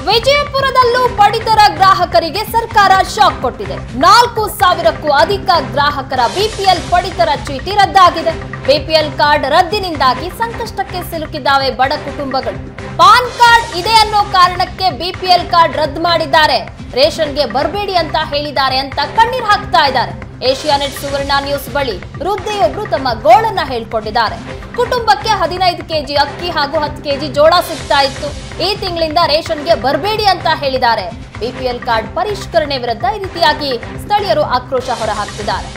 ವಿಜಯಪುರದಲ್ಲೂ ಪಡಿತರ ಗ್ರಾಹಕರಿಗೆ ಸರ್ಕಾರ ಶಾಕ್ ಕೊಟ್ಟಿದೆ ನಾಲ್ಕು ಸಾವಿರಕ್ಕೂ ಅಧಿಕ ಗ್ರಾಹಕರ ಬಿಪಿಎಲ್ ಪಡಿತರ ಚೀಟಿ ರದ್ದಾಗಿದೆ ಬಿಪಿಎಲ್ ಕಾರ್ಡ್ ರದ್ದಿನಿಂದಾಗಿ ಸಂಕಷ್ಟಕ್ಕೆ ಸಿಲುಕಿದ್ದಾವೆ ಬಡ ಕುಟುಂಬಗಳು ಪಾನ್ ಕಾರ್ಡ್ ಇದೆ ಅನ್ನೋ ಕಾರಣಕ್ಕೆ ಬಿಪಿಎಲ್ ಕಾರ್ಡ್ ರದ್ದು ಮಾಡಿದ್ದಾರೆ ರೇಷನ್ಗೆ ಬರಬೇಡಿ ಅಂತ ಹೇಳಿದ್ದಾರೆ ಅಂತ ಕಣ್ಣೀರ್ ಹಾಕ್ತಾ ಇದ್ದಾರೆ ಏಷ್ಯಾನೆಟ್ ಸುವರ್ಣ ನ್ಯೂಸ್ ಬಳಿ ವೃದ್ಧೆಯೊಬ್ರು ತಮ್ಮ ಗೋಳನ್ನ ಹೇಳ್ಕೊಂಡಿದ್ದಾರೆ ಕುಟುಂಬಕ್ಕೆ ಹದಿನೈದು ಕೆಜಿ ಅಕ್ಕಿ ಹಾಗೂ ಹತ್ತು ಕೆಜಿ ಜೋಳ ಸಿಗ್ತಾ ಇತ್ತು ಈ ತಿಂಗಳಿಂದ ರೇಷನ್ಗೆ ಬರಬೇಡಿ ಅಂತ ಹೇಳಿದ್ದಾರೆ ಬಿಪಿಎಲ್ ಕಾರ್ಡ್ ಪರಿಷ್ಕರಣೆ ವಿರುದ್ಧ ಈ ರೀತಿಯಾಗಿ ಸ್ಥಳೀಯರು ಆಕ್ರೋಶ ಹೊರಹಾಕ್ತಿದ್ದಾರೆ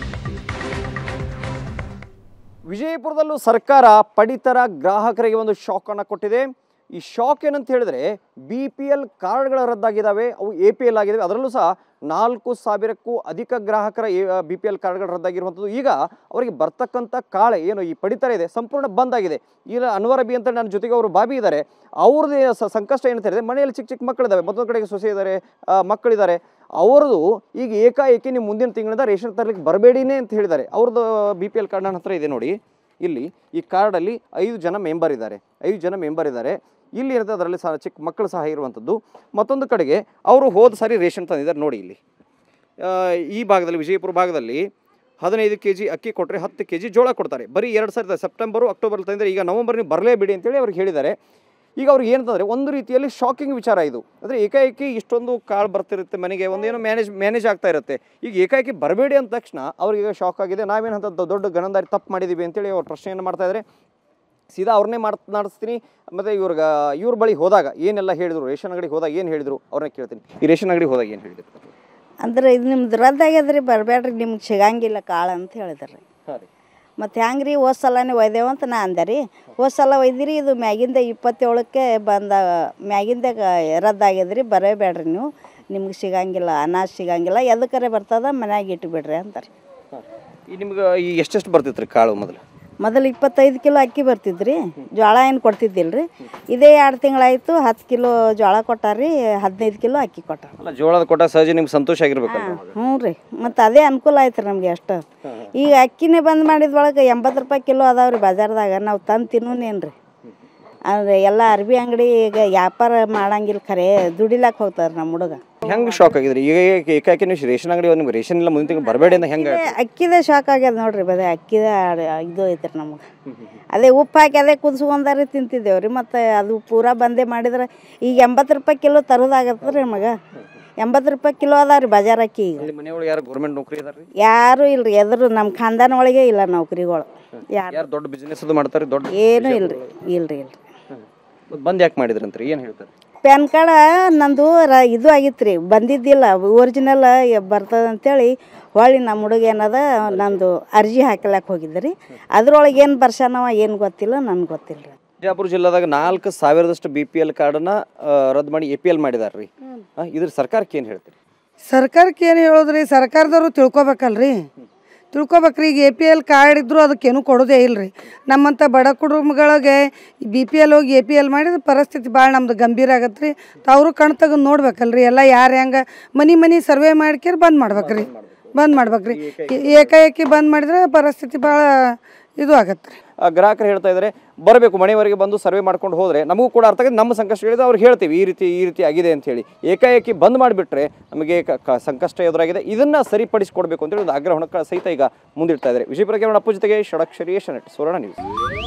ವಿಜಯಪುರದಲ್ಲೂ ಸರ್ಕಾರ ಪಡಿತರ ಗ್ರಾಹಕರಿಗೆ ಒಂದು ಶಾಕ್ ಅನ್ನು ಕೊಟ್ಟಿದೆ ಈ ಶಾಕ್ ಏನಂತ ಹೇಳಿದ್ರೆ ಬಿ ಪಿ ಎಲ್ ಕಾರ್ಡ್ಗಳ ರದ್ದಾಗಿದ್ದಾವೆ ಅವು ಎ ಪಿ ಎಲ್ ಆಗಿದ್ದಾವೆ ಅದರಲ್ಲೂ ಸಹ ನಾಲ್ಕು ಸಾವಿರಕ್ಕೂ ಅಧಿಕ ಗ್ರಾಹಕರ ಬಿ ಪಿ ಎಲ್ ಕಾರ್ಡ್ಗಳು ರದ್ದಾಗಿರುವಂಥದ್ದು ಈಗ ಅವರಿಗೆ ಬರ್ತಕ್ಕಂಥ ಕಾಳೆ ಏನು ಈ ಪಡಿತರ ಇದೆ ಸಂಪೂರ್ಣ ಬಂದ್ ಆಗಿದೆ ಈಗ ಅನ್ವರ್ ಅಬಿ ಅಂತ ನನ್ನ ಜೊತೆಗೆ ಅವರು ಬಾಬಿ ಇದ್ದಾರೆ ಅವ್ರದ್ದು ಸ- ಸಂಕಷ್ಟ ಏನಂತ ಹೇಳಿದ್ರೆ ಮನೆಯಲ್ಲಿ ಚಿಕ್ಕ ಚಿಕ್ಕ ಮಕ್ಕಳಿದ್ದಾವೆ ಮತ್ತೊಂದು ಕಡೆಗೆ ಸೊಸೆ ಇದ್ದಾರೆ ಆ, ಮಕ್ಕಳಿದ್ದಾರೆ ಅವ್ರದ್ದು ಈಗ ಏಕಾಏಕಿ ನೀವು ಮುಂದಿನ ತಿಂಗಳಿಂದ ರೇಷನ್ ತರಲಿಕ್ಕೆ ಬರಬೇಡಿನೇ ಅಂತ ಹೇಳಿದ್ದಾರೆ ಅವ್ರದ್ದು ಬಿ ಪಿ ಎಲ್ ಕಾರ್ಡ್ ನನ್ನ ಹತ್ರ ಇದೆ ನೋಡಿ ಇಲ್ಲಿ ಈ ಕಾರ್ಡಲ್ಲಿ ಐದು ಜನ ಮೆಂಬರ್ ಇದ್ದಾರೆ ಐದು ಜನ ಮೆಂಬರ್ ಇದ್ದಾರೆ ಇಲ್ಲಿ ಇರುತ್ತೆ ಅದರಲ್ಲಿ ಸಹ ಚಿಕ್ಕ ಮಕ್ಕಳು ಸಹ ಇರುವಂಥದ್ದು ಮತ್ತೊಂದು ಕಡೆಗೆ ಅವರು ಹೋದ ಸಾರಿ ರೇಷನ್ ತಂದಿದ್ದಾರೆ ನೋಡಿ ಇಲ್ಲಿ ಆ, ಈ ಭಾಗದಲ್ಲಿ ವಿಜಯಪುರ ಭಾಗದಲ್ಲಿ ಹದಿನೈದು ಕೆ ಜಿ ಅಕ್ಕಿ ಕೊಟ್ಟರೆ ಹತ್ತು ಕೆ ಜಿ ಜೋಳ ಕೊಡ್ತಾರೆ ಬರೀ ಎರಡು ಸಾವಿರದ ಸೆಪ್ಟೆಂಬರು ಅಕ್ಟೋಬರ್ ತಂದರೆ ಈಗ ನವಂಬರ್ ನೀವು ಬರಲೇಬೇಡಿ ಅಂತೇಳಿ ಅವ್ರಿಗೆ ಹೇಳಿದ್ದಾರೆ ಈಗ ಅವ್ರಿಗೆ ಏನಂತಂದರೆ ಒಂದು ರೀತಿಯಲ್ಲಿ ಶಾಕಿಂಗ್ ವಿಚಾರ ಇದು ಅಂದರೆ ಏಕಾಏಕಿ ಇಷ್ಟೊಂದು ಕಾಳು ಬರ್ತಿರುತ್ತೆ ಮನೆಗೆ ಒಂದೇನೋ ಮ್ಯಾನೇಜ್ ಮ್ಯಾನೇಜ್ ಆಗ್ತಾ ಇರುತ್ತೆ ಈಗ ಏಕಾಏಕಿ ಬರಬೇಡಿ ಅಂದ ತಕ್ಷಣ ಅವ್ರಿಗೆ ಶಾಕ್ ಆಗಿದೆ ನಾವೇನಂತ ದೊಡ್ಡ ಗಣಂದಾರಿ ತಪ್ಪು ಮಾಡಿದ್ದೀವಿ ಅಂತೇಳಿ ಅವ್ರು ಪ್ರಶ್ನೆಯನ್ನು ಮಾಡ್ತಾ ಇದ್ದಾರೆ ಸೀದಾ ಅವ್ರನ್ನೇ ಮಾತನಾಡಿಸ್ತೀನಿ ಮತ್ತು ಇವ್ರಿಗೆ ಇವ್ರ ಬಳಿ ಹೋದಾಗ ಏನೆಲ್ಲ ಹೇಳಿದ್ರು ರೇಷನ್ ಅಂಗಡಿಗೆ ಹೋದಾಗ ಏನು ಹೇಳಿದ್ರು ಅವ್ರನ್ನ ಕೇಳ್ತೀನಿ ಈ ರೇಷನ್ ಅಂಗಡಿಗೆ ಹೋದಾಗ ಏನು ಹೇಳಿದ್ರು ಅಂದ್ರೆ ಇದು ನಿಮ್ದು ರದ್ದಾಗ್ಯದ್ರಿ ಬರಬೇಡ್ರಿ ನಿಮ್ಗೆ ಸಿಗಂಗಿಲ್ಲ ಕಾಳು ಅಂತ ಹೇಳಿದ್ರಿ ಹಾಂ ರೀ ಮತ್ತು ಹೆಂಗೆ ರೀ ಹೋದ ಸಲನೇ ಒಯ್ದೇವು ಅಂತ ನಾ ಅಂದೆ ರೀ ಹೋದ ಸಲ ಒಯ್ದಿರಿ ಇದು ಮ್ಯಾಗಿಂದ ಇಪ್ಪತ್ತೇಳಕ್ಕೆ ಬಂದ ಮ್ಯಾಗಿಂದಾಗ ರದ್ದಾಗ್ಯದ್ರಿ ಬರಬೇಡ್ರಿ ನೀವು ನಿಮ್ಗೆ ಸಿಗಂಗಿಲ್ಲ ಅನಾಜ್ ಸಿಗಂಗಿಲ್ಲ ಎದಕ್ಕರೆ ಬರ್ತದ ಮನ್ಯಾಗ ಇಟ್ಟು ಬಿಡ್ರಿ ಅಂತಾರೆ ಹಾಂ ಈ ನಿಮ್ಗೆ ಈ ಎಷ್ಟೆಷ್ಟು ಬರ್ತಿತ್ತು ರೀ ಕಾಳು ಮೊದಲು ಮೊದಲು ಇಪ್ಪತ್ತೈದು ಕಿಲೋ ಅಕ್ಕಿ ಬರ್ತಿದ್ರಿ ಜೋಳ ಏನು ಕೊಡ್ತಿದ್ದಿಲ್ಲ ರೀ ಇದೇ ಎರಡು ತಿಂಗಳಾಯ್ತು ಹತ್ತು ಕಿಲೋ ಜೋಳ ಕೊಟ್ಟಾರ್ರಿ ಹದಿನೈದು ಕಿಲೋ ಅಕ್ಕಿ ಕೊಟ್ಟಾರ ಅಲ್ಲ ಜೋಳದ ಕೊಟ್ಟ ಸಹಜ ನಿಮ್ಗೆ ಸಂತೋಷ ಆಗಿರ್ಬೇಕಲ್ಲ ಹ್ಞೂ ರೀ ಮತ್ತು ಅದೇ ಅನುಕೂಲ ಆಯ್ತು ರೀ ನಮಗೆ ಅಷ್ಟು ಈಗ ಅಕ್ಕಿನೇ ಬಂದ್ ಮಾಡಿದ್ರೊಳಗೆ ಎಂಬತ್ತು ರೂಪಾಯಿ ಕಿಲೋ ಅದಾವ ರೀ ಬಜಾರ್ದಾಗ ನಾವು ತಂದು ತಿನ್ನೋನೇನು ರೀ ಅಂದರೆ ಎಲ್ಲ ಅರ್ಬಿ ಅಂಗಡಿ ಈಗ ವ್ಯಾಪಾರ ಮಾಡಂಗಿಲ್ಲ ಖರೆ ದುಡಿಲಕ್ಕೆ ಹೋಗ್ತಾರೆ ನಮ್ಮ ಹುಡುಗ ಹೆಂಗೆ ಶಾಕ್ ಆಗಿದ್ರಿ ಈಗ ಏಕ- ಏಕಾಏಕಿ ನೀವು ರೇಷನ್ ಅಂಗಡಿ ನಿಮ್ಗೆ ರೇಷನ್ ಇಲ್ಲ ಮುಂದಿನ ತಿಂಗಳು ಬರಬೇಡಿ ಅಂತ ಹೆಂಗೆ ಅಕ್ಕಿದೇ ಶಾಕ್ ಆಗ್ಯದ ನೋಡ್ರಿ ಬದೇ ಅಕ್ಕಿದ ಇದು ಐತ್ರಿ ನಮಗೆ ಅದೇ ಉಪ್ಪು ಹಾಕಿ ಅದೇ ಕುದಿಸ್ಕೊಂಡಾರೆ ತಿಂತಿದ್ದೇವೆ ರೀ ಮತ್ತು ಅದು ಪೂರಾ ಬಂದೇ ಮಾಡಿದ್ರೆ ಈಗ ಎಂಬತ್ತು ರೂಪಾಯಿ ಕಿಲೋ ತರೋದಾಗತ್ತೆ ರೀ ನಮಗೆ ಎಂಬತ್ತು ರೂಪಾಯಿ ಕಿಲೋ ಅದಾವ ರೀ ಬಜಾರ್ ಅಕ್ಕಿ ಈಗ ನಿಮ್ಮ ಮನೆಯೊಳಗೆ ಯಾರು ಗೌರ್ಮೆಂಟ್ ನೌಕರಿ ಇದಾರೆ ರೀ ಯಾರು ಇಲ್ರಿ ಎದ್ರು ನಮ್ಮ ಖಾನ್ದಾನ ಒಳಗೆ ಇಲ್ಲ ನೌಕರಿಗಳು ಯಾರು ಯಾರು ದೊಡ್ಡ ಬಿಸ್ನೆಸ್ ಅದು ಮಾಡ್ತಾರೆ ದೊಡ್ಡ ಏನೂ ಇಲ್ರಿ ಇಲ್ರಿ ಇಲ್ರಿ ಮತ್ತ್ ಬಂದ್ ಯಾಕೆ ಮಾಡಿದ್ರಂತ್ರಿ ಏನು ಹೇಳ್ತಾರೆ ಪ್ಯಾನ್ ಕಾರ್ಡ ನಂದು ರ ಇದು ಆಗಿತ್ತು ರೀ ಬಂದಿದ್ದಿಲ್ಲ ಒರಿಜಿನಲ್ ಬರ್ತದೆ ಅಂತೇಳಿ ಹೊಳ್ಳಿ ನಮ್ಮ ಹುಡುಗ ಏನದ ನಂದು ಅರ್ಜಿ ಹಾಕಲಕ್ಕೆ ಹೋಗಿದ್ದೆ ರೀ ಅದ್ರೊಳಗೆ ಏನು ಬರ್ಸಾನವ ಏನು ಗೊತ್ತಿಲ್ಲ ನನ್ಗೆ ಗೊತ್ತಿಲ್ಲ ರೀ ಬಿಜಾಪುರ ಜಿಲ್ಲಾದಾಗ ನಾಲ್ಕು ಸಾವಿರದಷ್ಟು ಬಿ ಪಿ ಎಲ್ ಕಾರ್ಡನ್ನ ರದ್ದು ಮಾಡಿ ಎ ಪಿ ಎಲ್ ಮಾಡಿದಾರೆ ರೀ ಇದ್ರ ಸರ್ಕಾರಕ್ಕೆ ಏನು ಹೇಳ್ತೀರಿ ಸರ್ಕಾರಕ್ಕೆ ಏನು ಹೇಳೋದ್ರಿ ಸರ್ಕಾರದವರು ತಿಳ್ಕೊಬೇಕಲ್ರಿ ತಿಳ್ಕೊಬೇಕ್ರಿ ಈಗ ಎ ಪಿ ಎಲ್ ಕಾರ್ಡ್ ಇದ್ದರೂ ಅದಕ್ಕೇನು ಕೊಡೋದೇ ಇಲ್ರಿ ನಮ್ಮಂಥ ಬಡ ಕುಟುಂಬಗಳಿಗೆ ಬಿ ಪಿ ಎಲ್ ಹೋಗಿ ಎ ಪಿ ಎಲ್ ಮಾಡಿದ್ರೆ ಪರಿಸ್ಥಿತಿ ಭಾಳ ನಮ್ದು ಗಂಭೀರ ಆಗತ್ತೆ ರೀ ತಾವರು ಕಣ್ ತೆಗೆದು ನೋಡ್ಬೇಕಲ್ರಿ ಎಲ್ಲ ಯಾರು ಹೆಂಗೆ ಮನೆ ಮನೆ ಸರ್ವೆ ಮಾಡ್ಕೇರ್ ಬಂದ್ ಮಾಡ್ಬೇಕ್ರಿ ಬಂದ್ ಮಾಡ್ಬೇಕ್ರಿ ಏಕಾಏಕಿ ಬಂದ್ ಮಾಡಿದ್ರೆ ಪರಿಸ್ಥಿತಿ ಭಾಳ ಇದು ಆಗತ್ತೆ ರೀ ಆ, ಗ್ರಾಹಕರು ಹೇಳ್ತಾ ಇದ್ದಾರೆ ಬರಬೇಕು ಮನೆಯವರೆಗೆ ಬಂದು ಸರ್ವೆ ಮಾಡ್ಕೊಂಡು ಹೋದರೆ ನಮಗೂ ಕೂಡ ಅರ್ಥ ಆಗಿದೆ ನಮ್ಮ ಸಂಕಷ್ಟ ಹೇಳಿದ್ರೆ ಅವ್ರು ಹೇಳ್ತೀವಿ ಈ ರೀತಿ ಈ ರೀತಿ ಆಗಿದೆ ಅಂತ ಹೇಳಿ ಏಕಾಏಕಿ ಬಂದ್ ಮಾಡಿಬಿಟ್ರೆ ನಮಗೆ ಕ- ಕ- ಸಂಕಷ್ಟ ಎದುರಾಗಿದೆ ಇದನ್ನ ಸರಿಪಡಿಸಿಕೊಡ್ಬೇಕು ಅಂತೇಳಿ ಒಂದು ಆಗ್ರಹವನ್ನು ಸಹಿತ ಈಗ ಮುಂದಿಡ್ತಾ ಇದ್ದಾರೆ ವಿಜಯಪುರ ಕೇವಲ ಅಪ್ಪು ಜೊತೆಗೆ ಷಡಕ್ಷರಿ ಏಷ್ಯಾನೆಟ್ ಸುವರ್ಣ ನ್ಯೂಸ್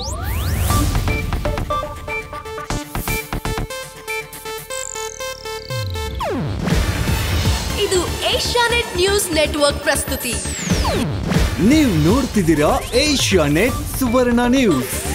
ಇದು ಏಷ್ಯಾನೆಟ್ ನ್ಯೂಸ್ ನೆಟ್ವರ್ಕ್ ಪ್ರಸ್ತುತಿ ನೀವು ನೋಡ್ತಿದ್ದೀರಾ ಏಷ್ಯಾ ನೆಟ್ ಸುವರ್ಣ ನ್ಯೂಸ್